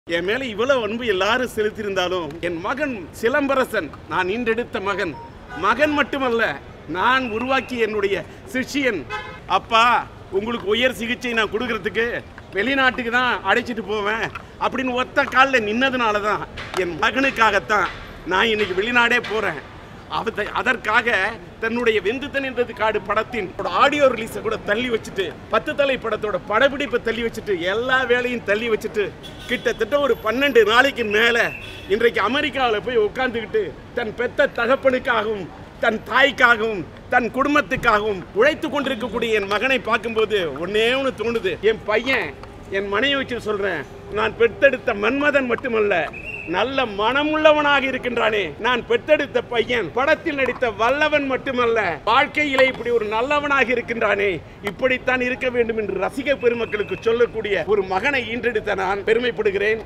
என் மேல இவ்வளவு அன்பு எல்லாரும் செலுத்தியிருந்தாலும் என் மகன் சிலம்பரசன் நான் ஈன்றெடுத்த மகன் மகன் மட்டுமல்ல நான் உருவாக்கிய என்னுடைய சிஷ்யன் அப்பா உங்களுக்கு உயர் சிகிச்சை நான் கொடுக்கறதுக்கு வெளிநாட்டுக்கு தான் அழைச்சிட்டு போவேன் அப்படின்னு ஒத்த காலில் நின்னதுனால தான் என் மகனுக்காகத்தான் நான் இன்னைக்கு வெளிநாடே போறேன் அவத்தை அதற்காக தன்னுடைய வெந்து தனின்றது காடு படத்தின் ஆடியோ ரிலீஸை கூட தள்ளி வச்சுட்டு பத்து தலை படத்தோட படப்பிடிப்பை தள்ளி வச்சுட்டு எல்லா வேலையும் தள்ளி வச்சுட்டு கிட்டத்தட்ட ஒரு பன்னெண்டு நாளைக்கு மேலே இன்றைக்கு அமெரிக்காவில் போய் உட்காந்துக்கிட்டு தன் பெத்த தகப்பனுக்காகவும் தன் தாய்க்காகவும் தன் குடும்பத்துக்காகவும் உழைத்து கொண்டிருக்கக்கூடிய என் மகனை பார்க்கும்போது ஒன்னே ஒன்று தோணுது என் பையன் என் மனைவி வச்சு சொல்றேன் நான் பெத்தெடுத்த மன்மதன் மட்டுமல்ல நல்ல மனமுள்ளவனாக இருக்கின்றானே நான் பெத்தெடுத்த பையன் படத்தில் நடித்த வல்லவன் மட்டுமல்ல வாழ்க்கையிலே இப்படி ஒரு நல்லவனாக இருக்கின்றானே இப்படித்தான் இருக்க வேண்டும் என்று ரசிக பெருமக்களுக்கு சொல்லக்கூடிய ஒரு மகனை ஈன்றெடுத்த நான் பெருமைப்படுகிறேன்